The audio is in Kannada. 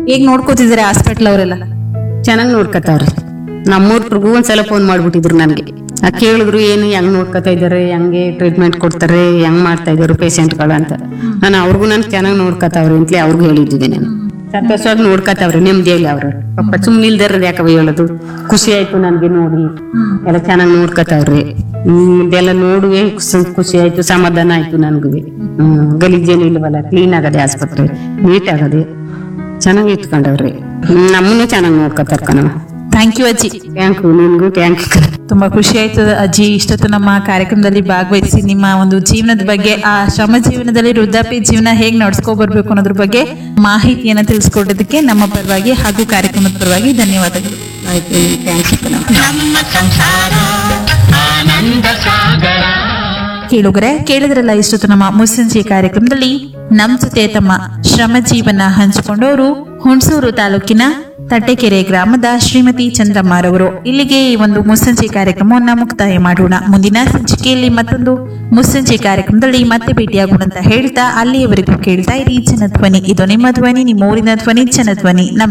ಹೇಗ್ ನೋಡ್ಕೋತಿದ್ದಾರೆ ಹಾಸ್ಪಿಟ್ಲ್ ಅವರೆಲ್ಲ ಚೆನ್ನಾಗಿ ನೋಡ್ಕೊತಾವ್ರಿ ನಮ್ಮೂರ್ಗೂ ಒಂದ್ಸಲ ಫೋನ್ ಮಾಡ್ಬಿಟ್ಟಿದ್ರು ನನಗೆ ಆ ಕೇಳಿದ್ರು ಏನು ಹೆಂಗ್ ನೋಡ್ಕೊತಾ ಇದಾರೆ ಹೆಂಗೆ ಟ್ರೀಟ್ಮೆಂಟ್ ಕೊಡ್ತಾರೆ ಹೆಂಗ್ ಮಾಡ್ತಾ ಇದಾರೆ ಪೇಷಂಟ್ಗಳು ಅಂತ ನಾನು ಅವ್ರಿಗೂ ನಾನು ಚೆನ್ನಾಗಿ ನೋಡ್ಕೊತಾವ್ರಿ ಅಂತಲೇ ಅವ್ರಿಗೂ ಹೇಳಿದ್ದೆ ನಾನು ಸಂತೋಷವಾಗಿ ನೋಡ್ಕೊತಾವ್ರಿ ನೆಮ್ಮದಿಯಾಗಿ ಅವ್ರು ಪಾಪ ಸುಮ್ಮನೆ ಇಲ್ದಾರ ಯಾಕವ ಹೇಳೋದು ಖುಷಿ ಆಯ್ತು ನನ್ಗೆ ನೋಡಿ ಎಲ್ಲ ಚೆನ್ನಾಗಿ ನೋಡ್ಕೊತಾವ್ರಿ ಹ್ಮ್ ಇದೆಲ್ಲ ನೋಡುವೆ ಖುಷಿ- ಖುಷಿ ಆಯ್ತು ಸಮಾಧಾನ ಆಯ್ತು ನನ್ಗೂ ಹ್ಮ್ ಗಲೀಜೇನು ಇಲ್ವಲ್ಲ ಕ್ಲೀನ್ ಆಗದೆ ಆಸ್ಪತ್ರೆ ನೀಟ್ ಆಗದೆ ಚೆನ್ನಾಗಿ ಇಟ್ಕೊಂಡವ್ರಿ ಹ್ಮ್, ನಮ್ಮನ್ನು ಚೆನ್ನಾಗಿ ನೋಡ್ಕೊತಾರ ಕಣವ ಥ್ಯಾಂಕ್ ಯು ಅಜ್ಜಿ ಟ್ಯಾಂಕ್ ನಿನ್ಗೂ ಟ್ಯಾಂಕ್ ತುಂಬಾ ಖುಷಿ ಆಯ್ತು ಅಜ್ಜಿ ಇಷ್ಟೊತ್ತು ನಮ್ಮ ಕಾರ್ಯಕ್ರಮದಲ್ಲಿ ಭಾಗವಹಿಸಿ ನಿಮ್ಮ ಒಂದು ಜೀವನದ ಬಗ್ಗೆ ಆ ಶ್ರಮ ಜೀವನದಲ್ಲಿ ವೃದ್ಧಾಪ್ಯ ಜೀವನ ಹೇಗ್ ನಡ್ಸ್ಕೊ ಬರ್ಬೇಕು ಅನ್ನೋದ್ರ ಬಗ್ಗೆ ಮಾಹಿತಿಯನ್ನ ತಿಳಿಸ್ಕೊಡೋದಕ್ಕೆ ನಮ್ಮ ಪರವಾಗಿ ಹಾಗೂ ಕಾರ್ಯಕ್ರಮದ ಪರವಾಗಿ ಧನ್ಯವಾದಗಳು ಆಯ್ತು ಟ್ಯಾಂಕ್ ಕಣವ ಕೇಳುಗರೆ ಕೇಳಿದ್ರಲ್ಲ ಇಷ್ಟೊತ್ತು ನಮ್ಮ ಮುಸ್ಸಂಜೆ ಕಾರ್ಯಕ್ರಮದಲ್ಲಿ ನಮ್ ಜೊತೆ ತಮ್ಮ ಶ್ರಮ ಜೀವನ ಹಂಚಿಕೊಂಡವರು ಹುಣಸೂರು ತಾಲೂಕಿನ ತಟ್ಟೆಕೆರೆ ಗ್ರಾಮದ ಶ್ರೀಮತಿ ಚಂದ್ರಮ್ಮರವರು ಇಲ್ಲಿಗೆ ಈ ಒಂದು ಮುಸ್ಸಂಜೆ ಕಾರ್ಯಕ್ರಮವನ್ನ ಮುಕ್ತಾಯ ಮಾಡೋಣ ಮುಂದಿನ ಸಂಚಿಕೆಯಲ್ಲಿ ಮತ್ತೊಂದು ಮುಸ್ಸಂಜೆ ಕಾರ್ಯಕ್ರಮದಲ್ಲಿ ಮತ್ತೆ ಭೇಟಿಯಾಗೋಣ ಅಂತ ಹೇಳ್ತಾ ಅಲ್ಲಿಯವರೆಗೂ ಕೇಳ್ತಾ ಇರಿ ಜನಧ್ವನಿ ಇದು ನಿಮ್ಮ ಧ್ವನಿ ನಿಮ್ಮ ಊರಿನ ಧ್ವನಿ ಜನಧ್ವನಿ ನಮಸ್ಕಾರ